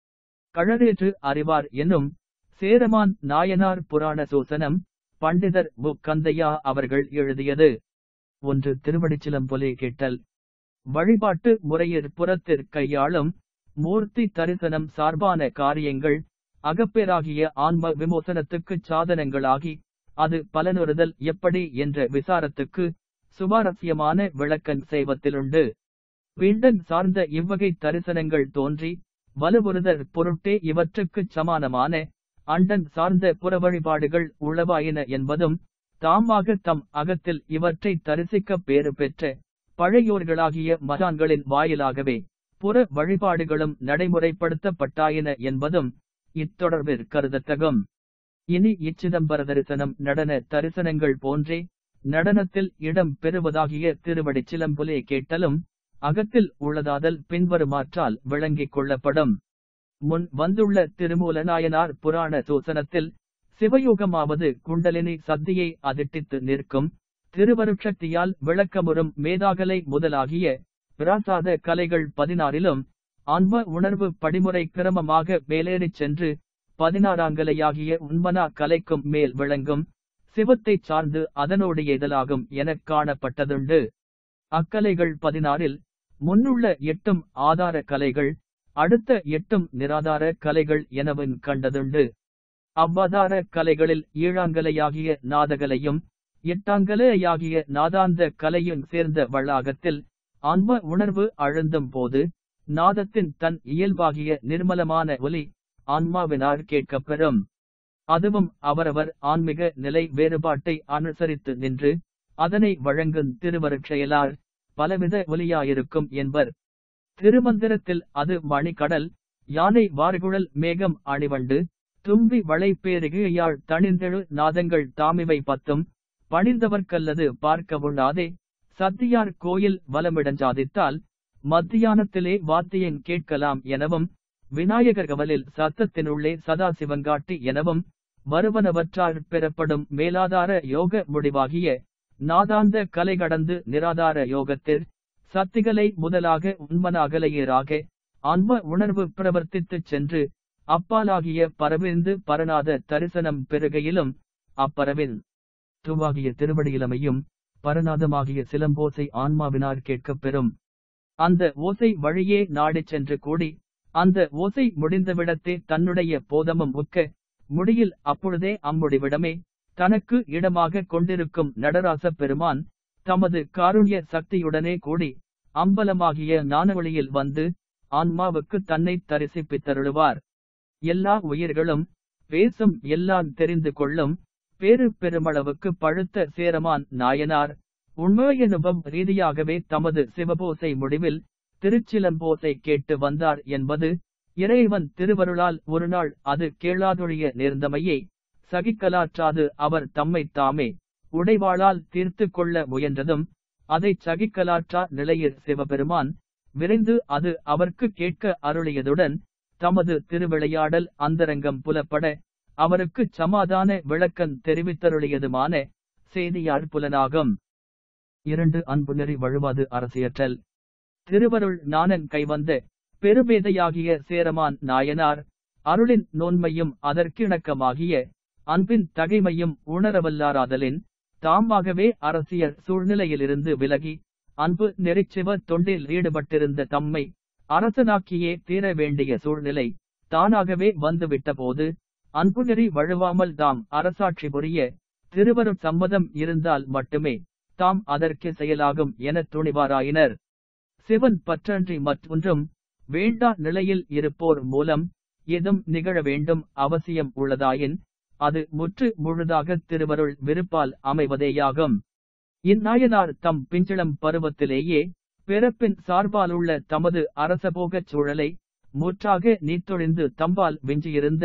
கழறேற்று அறிவார் என்னும் சேரமான் நாயனார் புராண சூசனம் பண்டிதர் மு கந்தையா அவர்கள் எழுதியது ஒன்று திருவடிச்சிலம்பொலி கேட்டல் வழிபாட்டு முறையிற் புறத்திற் கையாளும் மூர்த்தி தரிசனம் சார்பான காரியங்கள் அகப்பேராகிய ஆன்ம விமோசனத்துக்குச் சாதனங்களாகி அது பலனுறுதல் எப்படி என்ற விசாரத்துக்கு சுவாரஸ்யமான விளக்கன் செய்வத்திலுண்டு பிண்டன் சார்ந்த இவ்வகை தரிசனங்கள் தோன்றி வலுவுறுதற் பொருட்டே இவற்றுக்குச் சமானமான அண்டன் சார்ந்த புற வழிபாடுகள் உளவாயின என்பதும் தாமாக தம் அகத்தில் இவற்றை தரிசிக்க பேறு பெற்ற பழையோர்களாகிய மகான்களின் வாயிலாகவே புற வழிபாடுகளும் நடைமுறைப்படுத்தப்பட்டாயின என்பதும் இத்தொடர்பிற் கருதத்தகும் இனி இச்சிதம்பர தரிசனம் நடன தரிசனங்கள் போன்றே நடனத்தில் இடம் பெறுவதாகிய திருவடிச் சிலம்புலே கேட்டலும் அகத்தில் உள்ளதாதல் பின்வருமாற்றால் விளங்கிக் கொள்ளப்படும் முன் வந்துள்ள திருமூலநாயனார் புராண சூசனத்தில் சிவயோகமாவது குண்டலினி சத்தியை அதிட்டித்து நிற்கும் திருவருட்சக்தியால் விளக்கமுறும் மேதாகலை முதலாகிய பிராசாத கலைகள் பதினாறிலும் ஆன்ம உணர்வு படிமுறை கிரமமாக மேலேறிச் சென்று பதினாறாங்கலையாகிய உண்மனா கலைக்கும் மேல் விளங்கும் சிவத்தைச் சார்ந்து அதனோடு எதலாகும் எனக் காணப்பட்டதுண்டு அக்கலைகள் பதினாறில் முன்னுள்ள எட்டும் ஆதார கலைகள் அடுத்த எட்டும் நிராதார கலைகள் எனவும் கண்டதுண்டு அவ்வாதார கலைகளில் ஈழாங்கலையாகிய நாதகலையும் எட்டாங்கலையாகிய நாதாந்த கலையும் சேர்ந்த வளாகத்தில் ஆன்ம உணர்வு அழுந்தும் போது நாதத்தின் தன் இயல்பாகிய நிர்மலமான ஒலி ஆன்மாவினார் கேட்கப்பெறும் அதுவும் அவரவர் ஆன்மீக நிலை வேறுபாட்டை அனுசரித்து நின்று அதனை வழங்கும் திருவருட்செயலார் பலவித ஒலியாயிருக்கும் என்பர் திருமந்திரத்தில் அது மணிக்கடல் யானை வார்குழல் மேகம் அணிவண்டு தும்பி வளைப்பேருகையாள் தணிந்தெழு நாதங்கள் தாமிவை பத்தும் பணிந்தவர்க்கல்லது பார்க்கவுண்ணாதே சத்தியார் கோயில் வலமிடஞ்சாதித்தால் மத்தியானத்திலே வாத்தியன் கேட்கலாம் எனவும் விநாயகர் கவலில் சத்தத்தினுள்ளே சதாசிவங்காட்டி எனவும் வருவனவற்றால் பெறப்படும் மேலாதார யோக முடிவாகிய நாதாந்த கலை கடந்து நிராதார யோகத்தில் சத்திகளை முதலாக உண்மனாகலையராக ஆன்ம உணர்வு பிரவர்த்தித்துச் சென்று அப்பாலாகிய பரவிந்து பரநாத தரிசனம் பெருகையிலும் அப்பரவில் துவாகிய திருவடியிலமையும் பரநாதமாகிய சிலம்போசை ஆன்மாவினார் கேட்கப் பெறும் அந்த ஓசை வழியே நாடிச் சென்று கூடி அந்த ஓசை முடிந்தவிடத்தே தன்னுடைய போதமும் உக்க முடியில் அப்பொழுதே அம்முடிவிடமே தனக்கு இடமாக கொண்டிருக்கும் நடராச பெருமான் தமது காருண்ய சக்தியுடனே கூடி அம்பலமாகிய ஞானவழியில் வந்து ஆன்மாவுக்கு தன்னை தரிசிப்பித்தருளுவார் எல்லா உயிர்களும் பேசும் எல்லாம் தெரிந்து கொள்ளும் பேறு பெருமளவுக்கு பழுத்த சேரமான் நாயனார் உண்மையனுபம் ரீதியாகவே தமது சிவபோசை முடிவில் திருச்சிலம்போசை கேட்டு வந்தார் என்பது இறைவன் திருவருளால் ஒருநாள் அது கேளாதொழிய நேர்ந்தமையை சகிக்கலாற்றாது அவர் தம்மை தாமே உடைவாளால் தீர்த்து கொள்ள முயன்றதும் அதை சகிக்கலாற்றா நிலையில் சிவபெருமான் விரைந்து அது அவர்க்கு கேட்க அருளியதுடன் தமது திருவிளையாடல் அந்தரங்கம் புலப்பட அவருக்கு சமாதான விளக்கன் தெரிவித்தருளியதுமான செய்தியார் புலனாகும் இரண்டு அன்பு நெறி வழுவாது அரசியற்றல் திருவருள் நானன் கைவந்த பெருமேதையாகிய சேரமான் நாயனார் அருளின் நோன்மையும் அதற்கிணக்கமாகிய அன்பின் தகைமையும் உணரவல்லாராதலின் தாமாகவே அரசியல் சூழ்நிலையிலிருந்து விலகி அன்பு நெறிச்சிவ தொண்டில் ஈடுபட்டிருந்த தம்மை அரசனாக்கியே தீர வேண்டிய சூழ்நிலை தானாகவே வந்துவிட்ட போது அன்பு நெறி வழுவாமல் தாம் அரசாட்சி புரிய திருவருட் சம்மதம் இருந்தால் மட்டுமே தாம் அதற்கு செயலாகும் என துணிவாராயினர் சிவன் பற்றன்றி மற்றொன்றும் வேண்டா நிலையில் இருப்போர் மூலம் எதும் நிகழ வேண்டும் அவசியம் உள்ளதாயின் அது முற்று முழுதாக திருவருள் விருப்பால் அமைவதேயாகும் இந்நாயனார் தம் பிஞ்சிளம் பருவத்திலேயே பிறப்பின் சார்பாலுள்ள தமது அரசபோகச் சூழலை முற்றாக நீத்தொழிந்து தம்பால் விஞ்சியிருந்த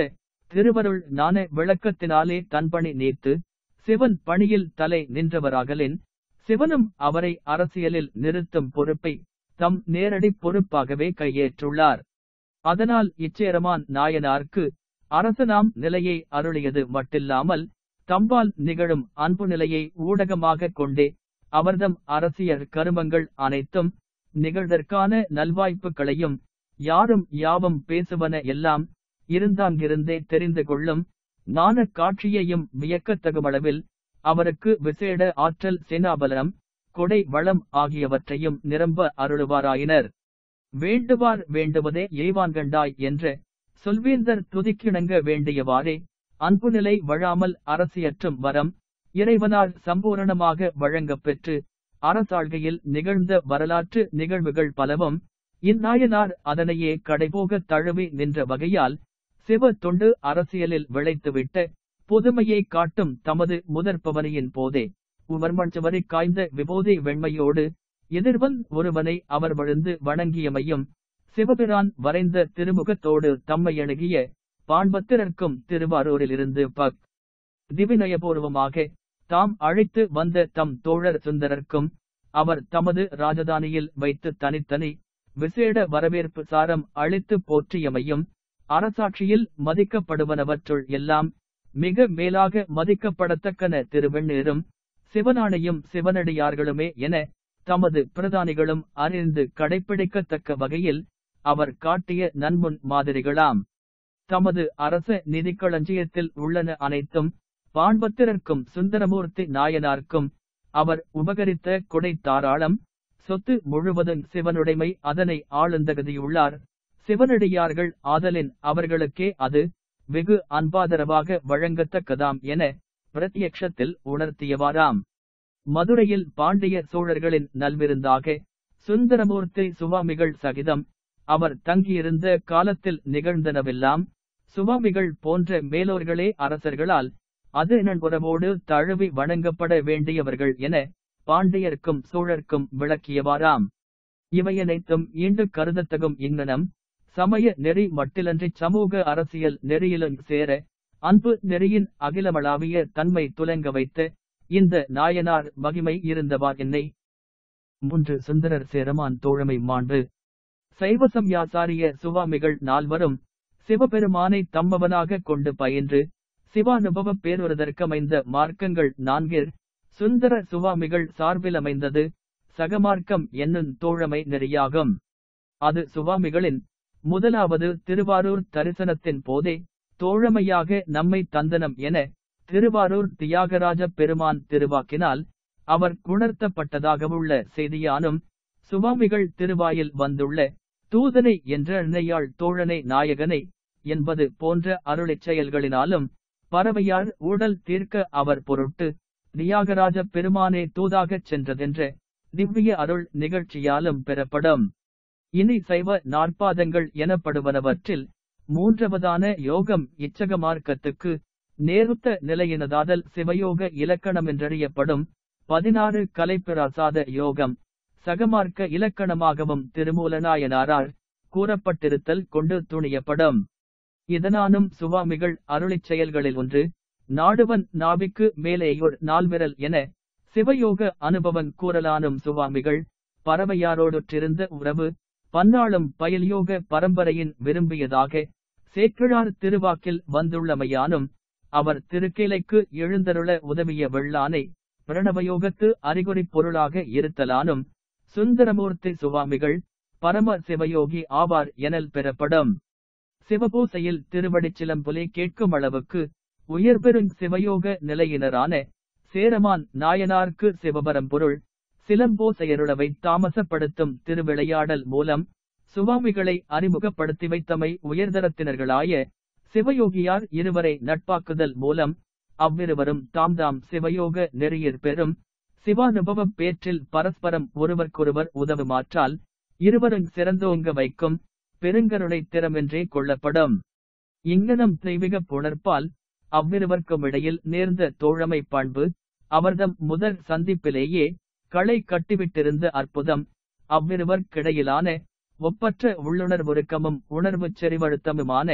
திருவருள் ஞான விளக்கத்தினாலே தன்பணி நீத்து சிவன் பணியில் தலை நின்றவராகலின் சிவனும் அவரை அரசியலில் நிறுத்தும் பொறுப்பை தம் நேரடி பொறுப்பாகவே கையேற்றுள்ளார் அதனால் இச்சேரமான் நாயனார்க்கு அரசனாம் நிலையை அருளியது மட்டில்லாமல் தம்பால் நிகழும் அன்பு நிலையை ஊடகமாக கொண்டே அவர்தம் அரசியல் கருமங்கள் அனைத்தும் நிகழ்தற்கான நல்வாய்ப்புகளையும் யாரும் யாவும் பேசுவன எல்லாம் இருந்தாங்கிருந்தே தெரிந்து கொள்ளும் ஞான காட்சியையும் வியக்கத்தகுமளவில் அவருக்கு விசேட ஆற்றல் சேனாபலம் கொடை வளம் ஆகியவற்றையும் நிரம்ப அருளுவாராயினர் வேண்டுவார் வேண்டுவதே எய்வான்கண்டாய் என்ற சொல்வேந்தர் துதிக்கிணங்க வேண்டியவாறே அன்புநிலை வழாமல் அரசியற்றும் வரம் இறைவனால் சம்பூரணமாக வழங்கப் பெற்று அரசாழ்கையில் நிகழ்ந்த வரலாற்று நிகழ்வுகள் பலவும் இந்நாயனார் அதனையே கடைபோக தழுவி நின்ற வகையால் சிவ தொண்டு அரசியலில் விளைத்துவிட்ட புதுமையை காட்டும் தமது முதற் பவனியின் போதே உவர்மஞ்சவரை காய்ந்த விபோதை வெண்மையோடு எதிர்வன் ஒருவனை அவர் விழுந்து வணங்கியமையும் சிவபிரான் வரைந்த திருமுகத்தோடு தம்மை அணுகிய பாண்பத்திரர்க்கும் திருவாரூரிலிருந்து பக் திவிநயபூர்வமாக தாம் அழைத்து வந்த தம் தோழர் சுந்தரர்க்கும் அவர் தமது ராஜதானியில் வைத்து தனித்தனி விசேட வரவேற்பு சாரம் அளித்து போற்றியமையும் அரசாட்சியில் மதிக்கப்படுவனவற்றுள் எல்லாம் மிக மேலாக மதிக்கப்படத்தக்கன திருவெண்ணீரும் சிவனானையும் சிவனடியார்களுமே என தமது பிரதானிகளும் அறிந்து கடைப்பிடிக்கத்தக்க வகையில் அவர் காட்டிய நன்முன் மாதிரிகளாம் தமது அரச நிதிக்களஞ்சியத்தில் உள்ளன அனைத்தும் பாண்பத்திரர்க்கும் சுந்தரமூர்த்தி நாயனார்க்கும் அவர் உபகரித்த கொடை தாராளம் சொத்து முழுவதும் சிவனுடைமை அதனை ஆளுந்தகதியுள்ளார் சிவனடியார்கள் ஆதலின் அவர்களுக்கே அது வெகு அன்பாதரவாக வழங்கத்தக்கதாம் என பிரத்யக்ஷத்தில் உணர்த்தியவாராம் மதுரையில் பாண்டிய சோழர்களின் நல்விருந்தாக சுந்தரமூர்த்தி சுவாமிகள் சகிதம் அவர் தங்கியிருந்த காலத்தில் நிகழ்ந்தனவெல்லாம் சுவாமிகள் போன்ற மேலோர்களே அரசர்களால் அது நண்புறவோடு தழுவி வணங்கப்பட வேண்டியவர்கள் என பாண்டியர்க்கும் சோழர்க்கும் விளக்கியவாராம் இவையனைத்தும் ஈண்டு கருதத்தகும் இங்ஙனம் சமய நெறி மட்டிலன்றி சமூக அரசியல் நெறியிலும் சேர அன்பு நெறியின் அகிலமளாவிய தன்மை துலங்க வைத்து இந்த நாயனார் மகிமை இருந்தவார் என்னை மூன்று சுந்தரர் சேரமான் தோழமை மாண்பு சைவசம்யாசாரிய சுவாமிகள் நால்வரும் சிவபெருமானை தம்மவனாக கொண்டு பயின்று சிவானுபவ பேருவதற்கமைந்த மார்க்கங்கள் நான்கில் சுந்தர சுவாமிகள் சார்பில் அமைந்தது சகமார்க்கம் என்னும் தோழமை நெறியாகும் அது சுவாமிகளின் முதலாவது திருவாரூர் தரிசனத்தின் போதே தோழமையாக நம்மை தந்தனம் என திருவாரூர் தியாகராஜ பெருமான் திருவாக்கினால் அவர் குணர்த்தப்பட்டதாகவுள்ள செய்தியானும் சுவாமிகள் திருவாயில் வந்துள்ள தூதனை என்ற இணையாள் தோழனை நாயகனை என்பது போன்ற அருளிச் செயல்களினாலும் பறவையார் ஊடல் தீர்க்க அவர் பொருட்டு தியாகராஜ பெருமானே தூதாகச் சென்றதென்ற திவ்ய அருள் நிகழ்ச்சியாலும் பெறப்படும் இனி சைவ நாற்பாதங்கள் எனப்படுவனவற்றில் மூன்றவதான யோகம் இச்சக மார்க்கத்துக்கு நேருத்த நிலையினதாதல் சிவயோக இலக்கணமென்றறியப்படும் பதினாறு கலைப்பிராசாத யோகம் சகமார்க்க இலக்கணமாகவும் திருமூலநாயனாரால் கூறப்பட்டிருத்தல் கொண்டு துணியப்படும் இதனானும் சுவாமிகள் அருளிச் செயல்களில் ஒன்று நாடுவன் நாவிக்கு மேலேயோர் நால்விரல் என சிவயோக அனுபவன் கூறலானும் சுவாமிகள் பறவையாரோடொற்றிருந்த உறவு பன்னாளும் பயல்யோக பரம்பரையின் விரும்பியதாக சேக்கிழார் திருவாக்கில் வந்துள்ளமையானும் அவர் திருக்கேலைக்கு எழுந்தருள உதவிய வெள்ளானை பிரணவயோகத்து அறிகுறி பொருளாக இருத்தலானும் சுந்தரமூர்த்தி சுவாமிகள் பரம சிவயோகி ஆவார் எனல் பெறப்படும் சிவபூசையில் திருவடிச்சிலம்புலை கேட்கும் அளவுக்கு உயர்பெருங் சிவயோக நிலையினரான சேரமான் நாயனார்க்கு சிவபரம்பொருள் சிலம்போசையருளவை தாமசப்படுத்தும் திருவிளையாடல் மூலம் சுவாமிகளை அறிமுகப்படுத்தி வைத்தமை உயர்தரத்தினர்களாய சிவயோகியார் இருவரை நட்பாக்குதல் மூலம் அவ்விருவரும் தாம் தாம் சிவயோக நெறியிற் பெறும் சிவானுபவப் பேற்றில் பரஸ்பரம் ஒருவர்க்கொருவர் உதவுமாற்றால் இருவரும் சிறந்தோங்க வைக்கும் பெருங்கருணை திறமென்றே கொள்ளப்படும் இங்கனம் தெய்வீக புணர்ப்பால் அவ்விருவர்க்கும் இடையில் நேர்ந்த தோழமை பண்பு அவர்தம் முதல் சந்திப்பிலேயே களை கட்டிவிட்டிருந்த அற்புதம் அவ்விருவர்க்கிடையிலான ஒப்பற்ற உள்ளுணர்வுருக்கமும் உணர்வுச் செறிவழுத்தமுமான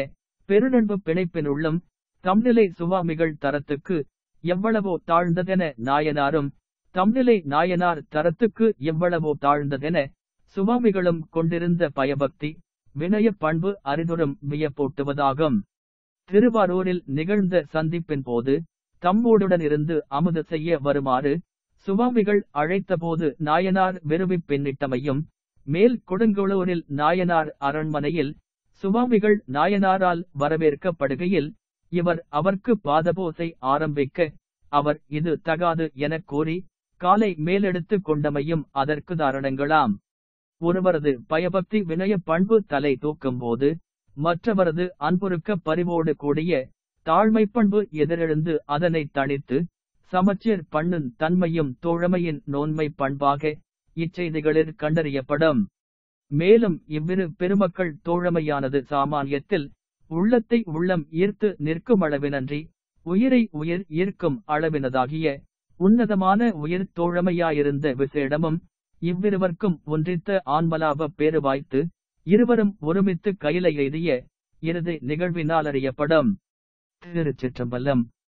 பெருநண்பு பிணைப்பினுள்ளும் தம்நிலை சுவாமிகள் தரத்துக்கு எவ்வளவோ தாழ்ந்ததென நாயனாரும் தம்நிலை நாயனார் தரத்துக்கு எவ்வளவோ தாழ்ந்ததென சுவாமிகளும் கொண்டிருந்த பயபக்தி வினய பண்பு அரிதுரம் வியப்பூட்டுவதாகும் திருவாரூரில் நிகழ்ந்த சந்திப்பின் போது தம்மோடுடன் இருந்து அமுது செய்ய வருமாறு சுவாமிகள் அழைத்தபோது நாயனார் விரும்பிப் பின்னிட்டமையும் மேல் கொடுங்குளூரில் நாயனார் அரண்மனையில் சுவாமிகள் நாயனாரால் வரவேற்கப்படுகையில் இவர் அவர்க்கு பாதபோசை ஆரம்பிக்க அவர் இது தகாது எனக் கூறி காலை மேலெடுத்து கொண்டமையும் அதற்கு தாரணங்களாம் ஒருவரது பயபக்தி வினய பண்பு தலை தூக்கும் போது மற்றவரது அன்புருக்க பரிவோடு கூடிய தாழ்மை பண்பு எதிரெழுந்து அதனை தணித்து சமச்சீர் பண்ணும் தன்மையும் தோழமையின் நோன்மை பண்பாக இச்செய்திகளில் கண்டறியப்படும் மேலும் இவ்விரு பெருமக்கள் தோழமையானது சாமானியத்தில் உள்ளத்தை உள்ளம் ஈர்த்து நிற்கும் அளவினன்றி உயிரை உயிர் ஈர்க்கும் அளவினதாகிய உன்னதமான உயிர் தோழமையாயிருந்த விசேடமும் இவ்விருவர்க்கும் ஒன்றித்த ஆன்மலாப பேறு வாய்த்து இருவரும் ஒருமித்து கையில எய்திய இறுதி நிகழ்வினால் அறியப்படும் திருச்சிற்றம்பலம்